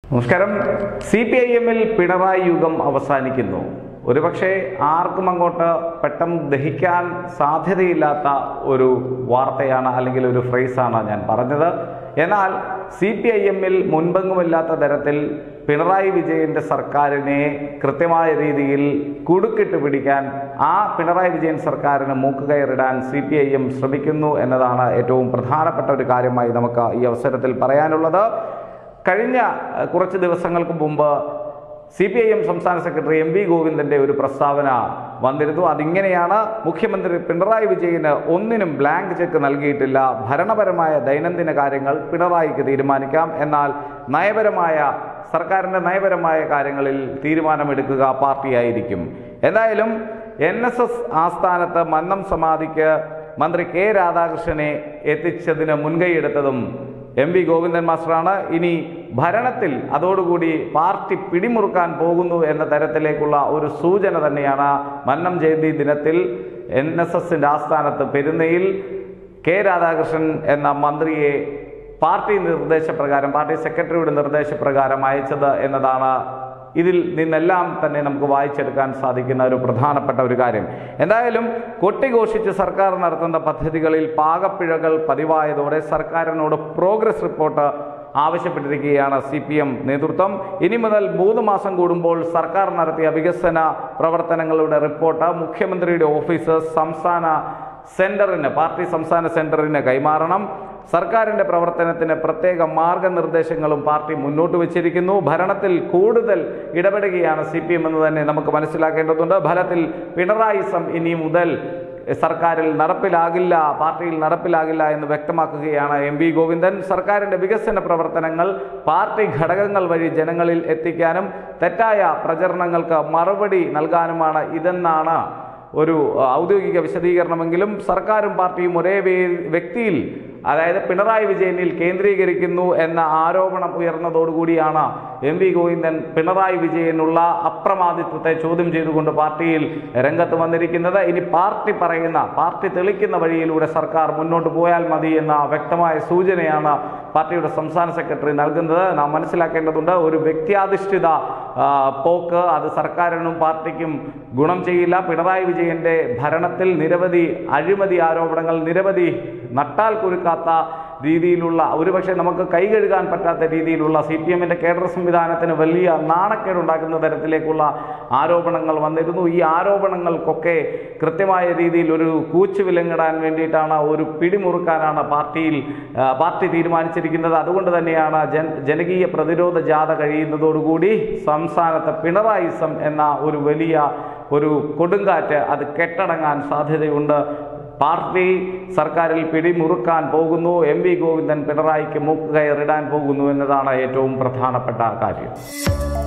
നമസ്കാരം C P I എമ്മിൽ പിണറായി യുഗം അവസാനിക്കുന്നു ഒരുപക്ഷെ ആർക്കും അങ്ങോട്ട് പെട്ടെന്ന് ദഹിക്കാൻ സാധ്യതയില്ലാത്ത ഒരു വാർത്തയാണ് അല്ലെങ്കിൽ ഒരു ഫ്രേസാണ് ഞാൻ പറഞ്ഞത് എന്നാൽ സി പി ഐ എമ്മിൽ മുൻപെങ്ങുമില്ലാത്ത തരത്തിൽ പിണറായി വിജയന്റെ സർക്കാരിനെ കൃത്യമായ രീതിയിൽ കുടുക്കിട്ട് പിടിക്കാൻ ആ പിണറായി വിജയൻ സർക്കാരിന് മൂക്കുകയറിടാൻ സി പി ഐ എം ശ്രമിക്കുന്നു എന്നതാണ് ഏറ്റവും പ്രധാനപ്പെട്ട ഒരു കാര്യമായി നമുക്ക് ഈ അവസരത്തിൽ പറയാനുള്ളത് കഴിഞ്ഞ അഹ്, കുറച്ച് ദിവസങ്ങൾക്ക് മുമ്പ് സി പി ഐ എം സംസ്ഥാന സെക്രട്ടറി എം വി ഗോവിന്ദന്റെ ഒരു പ്രസ്താവന വന്നിരുന്നു അതിങ്ങനെയാണ് മുഖ്യമന്ത്രി പിണറായി വിജയന് ഒന്നിനും ബ്ലാങ്ക് ചെക്ക് നൽകിയിട്ടില്ല ഭരണപരമായ ദൈനംദിന കാര്യങ്ങൾ പിണറായിക്ക് തീരുമാനിക്കാം എന്നാൽ നയപരമായ സർക്കാരിന്റെ നയപരമായ കാര്യങ്ങളിൽ തീരുമാനമെടുക്കുക പാർട്ടിയായിരിക്കും എന്തായാലും എൻ എസ് എസ് ആസ്ഥാനത്ത് മന്നം സമാധിക്ക് മന്ത്രി കെ രാധാകൃഷ്ണനെ എത്തിച്ചതിന് മുൻകൈയെടുത്തതും എം വി ഗോവിന്ദൻ മാസ്റ്ററാണ് ഇനി ഭരണത്തിൽ അതോടുകൂടി പാർട്ടി പിടിമുറുക്കാൻ പോകുന്നു എന്ന തരത്തിലേക്കുള്ള ഒരു സൂചന തന്നെയാണ് മന്നം ജയന്തി ദിനത്തിൽ എൻ എസ് എസിൻ്റെ ആസ്ഥാനത്ത് പെരുന്നയിൽ കെ രാധാകൃഷ്ണൻ എന്ന മന്ത്രിയെ പാർട്ടി നിർദ്ദേശപ്രകാരം പാർട്ടി സെക്രട്ടറിയുടെ നിർദ്ദേശപ്രകാരം അയച്ചത് എന്നതാണ് ഇതിൽ നിന്നെല്ലാം തന്നെ നമുക്ക് വായിച്ചെടുക്കാൻ സാധിക്കുന്ന ഒരു പ്രധാനപ്പെട്ട ഒരു കാര്യം എന്തായാലും കൊട്ടിഘോഷിച്ച് സർക്കാർ നടത്തുന്ന പദ്ധതികളിൽ പാകപ്പിഴകൾ പതിവായതോടെ സർക്കാരിനോട് പ്രോഗ്രസ് റിപ്പോർട്ട് ആവശ്യപ്പെട്ടിരിക്കുകയാണ് സി പി എം നേതൃത്വം ഇനി മുതൽ മൂന്ന് മാസം കൂടുമ്പോൾ സർക്കാർ നടത്തിയ വികസന പ്രവർത്തനങ്ങളുടെ റിപ്പോർട്ട് മുഖ്യമന്ത്രിയുടെ ഓഫീസ് സംസ്ഥാന സെന്ററിന് പാർട്ടി സംസ്ഥാന സെന്ററിന് കൈമാറണം സർക്കാരിന്റെ പ്രവർത്തനത്തിന് പ്രത്യേക മാർഗനിർദ്ദേശങ്ങളും പാർട്ടി മുന്നോട്ട് വെച്ചിരിക്കുന്നു ഭരണത്തിൽ കൂടുതൽ ഇടപെടുകയാണ് സി പി എം എന്ന് തന്നെ നമുക്ക് മനസ്സിലാക്കേണ്ടതുണ്ട് ഫലത്തിൽ പിണറായിസം ഇനി മുതൽ സർക്കാരിൽ നടപ്പിലാകില്ല പാർട്ടിയിൽ നടപ്പിലാകില്ല എന്ന് വ്യക്തമാക്കുകയാണ് എം വി ഗോവിന്ദൻ സർക്കാരിന്റെ വികസന പ്രവർത്തനങ്ങൾ പാർട്ടി ഘടകങ്ങൾ വഴി ജനങ്ങളിൽ എത്തിക്കാനും തെറ്റായ പ്രചരണങ്ങൾക്ക് മറുപടി നൽകാനുമാണ് ഇതെന്നാണ് ഒരു അഹ്, ഔദ്യോഗിക വിശദീകരണമെങ്കിലും സർക്കാരും പാർട്ടിയും ഒരേ വേ- വ്യക്തിയിൽ അതായത് പിണറായി വിജയനിൽ കേന്ദ്രീകരിക്കുന്നു എന്ന ആരോപണം ഉയർന്നതോടുകൂടിയാണ് എം വി ഗോവിന്ദൻ പിണറായി വിജയനുള്ള അപ്രമാദിത്വത്തെ ചോദ്യം ചെയ്തുകൊണ്ട് പാർട്ടിയിൽ രംഗത്ത് വന്നിരിക്കുന്നത് ഇനി പാർട്ടി പറയുന്ന പാർട്ടി തെളിക്കുന്ന വഴിയിലൂടെ സർക്കാർ മുന്നോട്ട് പോയാൽ മതി എന്ന വ്യക്തമായ സൂചനയാണ് പാർട്ടിയുടെ സംസ്ഥാന സെക്രട്ടറി നൽകുന്നത് നാം മനസ്സിലാക്കേണ്ടതുണ്ട് ഒരു വ്യക്തിയാധിഷ്ഠിത ആ, പോക്ക് അത് സർക്കാരിനും പാർട്ടിക്കും ഗുണം ചെയ്യില്ല പിണറായി വിജയന്റെ ഭരണത്തിൽ നിരവധി അഴിമതി ആരോപണങ്ങൾ നിരവധി നട്ടാൽ കുരുക്കാത്ത രീതിയിലുള്ള ഒരുപക്ഷെ നമുക്ക് കൈ കഴുകാൻ പറ്റാത്ത രീതിയിലുള്ള സി പി എമ്മിൻ്റെ കേഡർ സംവിധാനത്തിന് വലിയ നാണക്കേടുണ്ടാക്കുന്ന തരത്തിലേക്കുള്ള ആരോപണങ്ങൾ വന്നിരുന്നു ഈ ആരോപണങ്ങൾക്കൊക്കെ കൃത്യമായ രീതിയിൽ ഒരു കൂച്ചു വിലങ്ങിടാൻ വേണ്ടിയിട്ടാണ് ഒരു പിടിമുറുക്കാനാണ് പാർട്ടിയിൽ ആ, പാർട്ടി തീരുമാനിച്ചിരിക്കുന്നത് അതുകൊണ്ട് തന്നെയാണ് ജൻ ജനകീയ പ്രതിരോധ ജാഥ കഴിയുന്നതോടുകൂടി സംസ്ഥാനത്ത് പിണറായിസം എന്ന ഒരു വലിയ ഒരു കൊടുങ്കാറ്റ് അത് കെട്ടടങ്ങാൻ സാധ്യതയുണ്ട് പാർട്ടി സർക്കാരിൽ പിടിമുറുക്കാൻ പോകുന്നു എം വി ഗോവിന്ദൻ പിണറായിക്ക് മൂക്കുകയറിടാൻ പോകുന്നു എന്നതാണ് ഏറ്റവും പ്രധാനപ്പെട്ട കാര്യം